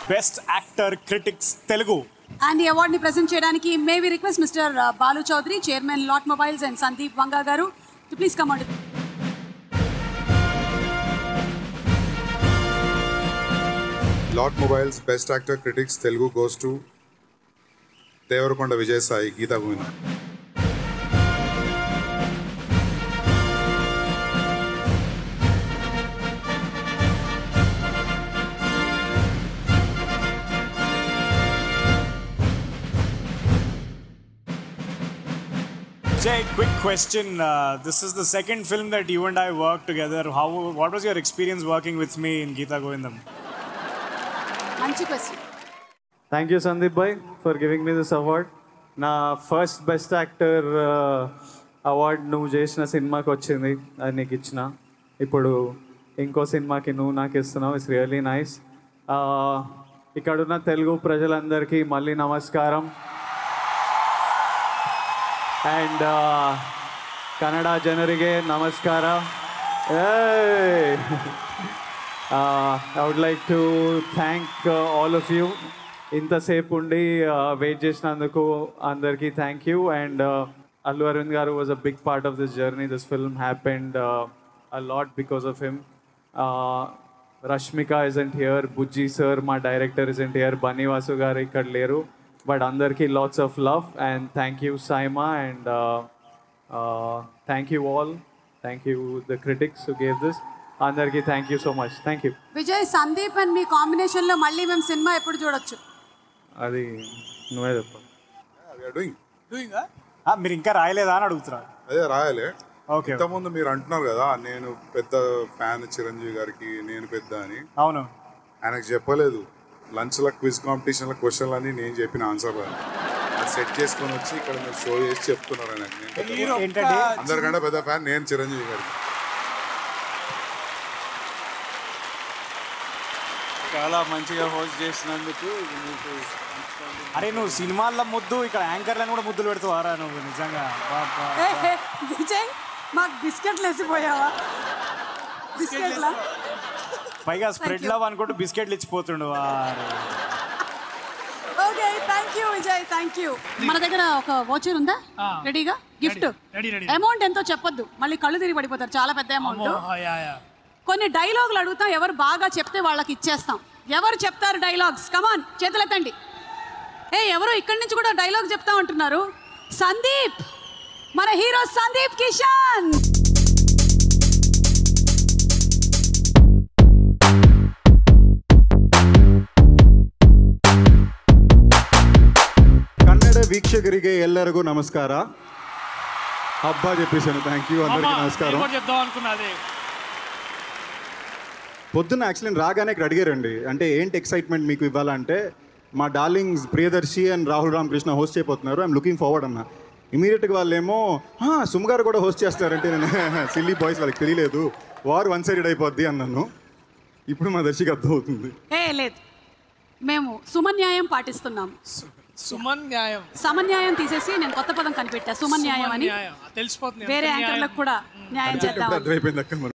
Best actor critics Telugu and ఈ అవార్డుని present చేయడానికి may we request mister Balu Chowdary chairman Lot Mobiles and Sandeep Vanga garu to please come out Lot Mobiles best actor critics Telugu goes to Devarakonda Vijayasai Geeta Govindam Jay, quick question. Uh, this is the second film that you and I worked together. How? What was your experience working with me in Geeta Govindam? మంచి question thank you Sandeep bhai for giving me this award నా first best actor award నువ్వు చేసిన సినిమాకి వచ్చింది అది నీకు ఇచ్చిన ఇప్పుడు ఇంకో సినిమాకి నువ్వు నాకు ఇస్తున్నావు ఇట్స్ రియలీ నైస్ ఇక్కడున్న తెలుగు ప్రజలందరికీ మళ్ళీ నమస్కారం అండ్ కన్నಡ ಜನರಿಗೆ ನಮಸ್ಕಾರ I would like to thank all of you ఇంతసేపు ఉండి వెయిట్ చేసినందుకు అందరికీ thank you and Allu Aravind garu was a big part of this journey this film happened a lot because of him Rashmika isn't here Bujji sir మా director isn't here Bunnyvasu garu ఇక్కడ లేరు but అందరికీ lots of love and thank you SIIMA and thank you all thank you the critics who gave this అందరికీ thank you so much thank you Vijay Sandeep and మీ combination లో మళ్ళీ మేము cinema ఎప్పుడు చూడొచ్చు అది నువ్వే చెప్పాలి డూయింగ్ Ah, మీరు ఇంకా రాయలేదా అని అడుగుతున్నారు అదే రాయాలి ఓకే ఇంతకుముందు మీరు అంటున్నారు కదా నేను పెద్ద ఫ్యాన్ చిరంజీవి గారికి నేను పెద్ద అని అవును ఆయనకు చెప్పలేదు లంచ్ల క్విజ్ కాంపిటీషన్ల క్వశ్చన్లు అని నేను చెప్పిన ఆన్సర్ అది సెట్ చేసుకొని వచ్చి ఇక్కడ మీరు షో చేసి చెప్తున్నారు ఆయనకు నేను పెద్ద- ఏంటంటే అందరికంటే పెద్ద ఫ్యాన్ నేను చిరంజీవి గారికి చాలా మంచిగా హోస్ట్ చేసినందుకు మీకు అరే నువ్వు సినిమాల్లో ముద్దు ఇక్కడ యాంకర్లను కూడా ముద్దులు పెడుతావారా నువ్వు నిజంగా బా, బా. ఏ, ఏ, విజయ్ మాకు బిస్కెట్లు వేసిపోయావా బిస్కెట్లా పైగా స్ప్రెడ్ లవ్ అనుకుంటూ బిస్కెట్లు ఇచ్చిపోతుండు వారే. Okay thank you Vijay thank you మన దగ్గర ఒక వాచర్ ఉందా రెడీగా గిఫ్ట్ రెడీ రెడీ అమౌంట్ ఎంతో చెప్పొద్దు మళ్ళీ కళ్ళు తిరిగి పడిపోతారు చాలా పెద్ద అమౌంట్ యా యా కొన్ని డైలాగులు అడుగుతాం ఎవరు బాగా చెప్తే వాళ్ళకి ఇచ్చేస్తాం ఎవరు చెప్తారు డైలాగ్స్ కమాన్ చేతులెత్తండి ఏ ఎవరు ఇక్కడి నుంచి కూడా డైలాగ్ చెప్తా ఉంటున్నారు సందీప్ మన హీరో సందీప్ కిషన్ ಕನ್ನಡ ವೀಕ್ಷಕರಿಗೆ ಎಲ್ಲರಿಗೂ ನಮಸ್ಕಾರ ಹಬ್ಬ చెప్పేశాను థ్యాంక్ యూ అందరికీ నమస్కారం కూడా చెప్దాం అనుకున్నది పొద్దున్న యాక్చువల్లీ రాగానే ఇక్కడ అడిగారండి అంటే ఏంటి ఎక్సైట్మెంట్ మీకు ఇవ్వాలంటే మా darlings Priyadarshi and Rahul Ramakrishna host చేయబోతున్నారు ఐఎమ్ లుకింగ్ ఫార్వర్డ్ అన్న ఇమీడియట్గా వాళ్ళేమో "ఆ, సుమ్ గారు కూడా హోస్ట్ చేస్తారంటే నేను సిల్లీ బాయ్స్ వాళ్ళకి తెలియలేదు వారు వన్ సైడెడ్ అయిపోద్ది అన్నాను ఇప్పుడు మా దర్శికి అర్థం అవుతుంది ఏ లేదు మేము సుమన్యాయం పాటిస్తున్నాం సుమన్ న్యాయం సమన్యాయం తీసేసి నేను కొత్త పదం కనిపెట్టా సుమన్యాయం అని న్యాయం తెలిసిపోతుంది వేరే ఎంత న్యాయం. యాంకర్లకు కూడా న్యాయం చేద్దాం అర్థమైపోయింది అక్క